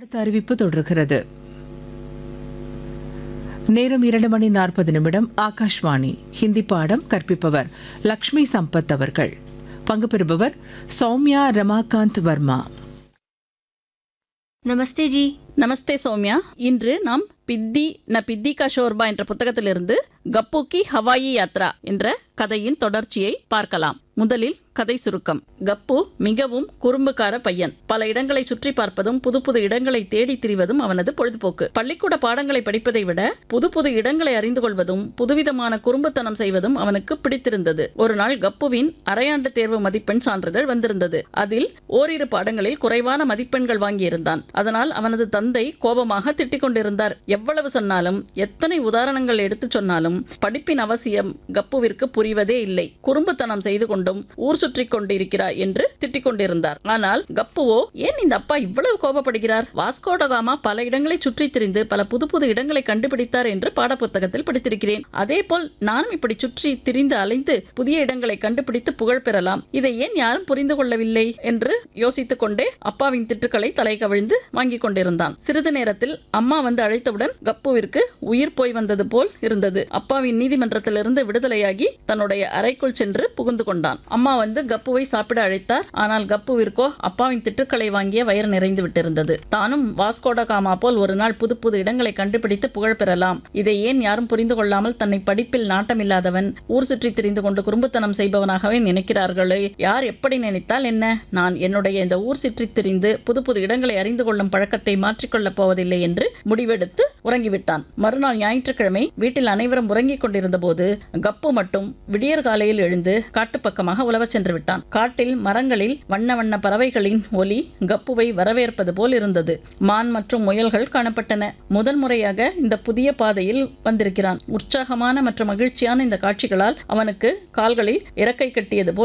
அடுத்த அறிவிப்பு தொடர்கிறது நேரம் இரண்டு மணி நாற்பது நிமிடம் ஆகாஷ்வாணி ஹிந்தி பாடம் கற்பிப்பவர் லக்ஷ்மி சம்பத் அவர்கள் பங்கு பெறுபவர் சௌமியா ரமாகாந்த் வர்மா नमस्ते जी நமஸ்தே சௌமியா இன்று நாம் பித்தி ந பித்தி கா ஷோர்பா என்ற புத்தகத்திலிருந்து கப்பு கி ஹவாயி யாத்ரா என்ற கதையின் தொடர்ச்சியை பார்க்கலாம் முதலில் கதை சுருக்கம் கப்பு மிகவும் குறும்புக்கார பையன் பல இடங்களை சுற்றி பார்ப்பதும் புது புது இடங்களை தேடி திரிவதும் அவனது பொழுதுபோக்கு பள்ளிக்கூட பாடங்களை படிப்பதை விட புது புது இடங்களை அறிந்து கொள்வதும் புதுவிதமான குறும்புத்தனம் செய்வதும் அவனுக்கு பிடித்திருந்தது ஒரு நாள் கப்புவின் அரையாண்டு தேர்வு மதிப்பெண் சான்றிதழ் வந்திருந்தது அதில் ஓரிரு பாடங்களில் குறைவான மதிப்பெண்கள் வாங்கியிருந்தான் அதனால் அவனது தந்தை கோபமாக திட்டிக் கொண்டிருந்தார் எவ்வளவு சொன்னாலும் எத்தனை உதாரணங்கள் எடுத்துச் சொன்னாலும் படிப்பின் அவசியம் கப்புவிற்கு புரிவதே இல்லை குறும்புத்தனம் செய்து கொண்டும் ஊர் சுற்றிக் கொண்டிருக்கிறார் என்று திட்டிக் கொண்டிருந்தார் ஆனால் கப்புவோ ஏன் இந்த அப்பா இவ்வளவு கோபப்படுகிறார் வாஸ்கோடகாமா பல இடங்களை சுற்றித் திரிந்து பல புது புது இடங்களை கண்டுபிடித்தார் என்று பாடப்புத்தகத்தில் படித்திருக்கிறேன் அதேபோல் நானும் இப்படி சுற்றி திரிந்து அலைந்து புதிய இடங்களை கண்டுபிடித்து புகழ் பெறலாம் இதை ஏன் யாரும் புரிந்து கொள்ளவில்லை என்று யோசித்துக் கொண்டே அப்பாவின் திட்டுக்களை தலை கவிழ்ந்து வாங்கிக் கொண்டிருந்தான் சிறிது நேரத்தில் அம்மா வந்து அழைத்தவுடன் கப்புவிற்கு உயிர் போய் வந்தது போல் இருந்தது அப்பாவின் நீதிமன்றத்திலிருந்து விடுதலையாகி தன்னுடைய அறைக்குள் சென்று புகுந்து கொண்டான் அம்மா வந்து கப்புவை சாப்பிட அழைத்தார் ஆனால் கப்புவிற்கோ அப்பாவின் திட்டுக்களை வாங்கிய வயிறு நிறைந்து விட்டிருந்தது தானும் வாஸ்கோட காமா போல் ஒரு நாள் புது புது இடங்களை கண்டுபிடித்து புகழ் பெறலாம் இதை ஏன் யாரும் புரிந்து கொள்ளாமல் தன்னை படிப்பில் நாட்டமில்லாதவன் ஊர் சுற்றி திரிந்து கொண்டு குறும்புத்தனம் செய்பவனாகவே நினைக்கிறார்களே யார் எப்படி நினைத்தால் என்ன நான் என்னுடைய இந்த ஊர் சுற்றி திரிந்து புது புது இடங்களை அறிந்து கொள்ளும் பழக்கத்தை மாற்றிக்கொள்ளப் போவதில்லை என்று முடிவெடுத்து உறங்கிவிட்டான் மறுநாள் ஞாயிற்றுக்கிழமை வீட்டில் அனைவரும் உறங்கிக் கொண்டிருந்த போது கப்பு மட்டும் விடியற் காலையில் எழுந்து காட்டுப் பக்கமாக உலவச் சென்று விட்டான் காட்டில் மரங்களில் வண்ண வண்ண பறவைகளின் ஒலி கப்புவை வரவேற்பது போல் இருந்தது மான் மற்றும் முயல்கள் காணப்பட்டன முதல் முறையாக இந்த புதிய பாதையில் வந்திருக்கிறான் உற்சாகமான மற்றும் மகிழ்ச்சியான இந்த காட்சிகளால் அவனுக்கு கால்களில் இறக்கை கட்டியது போல்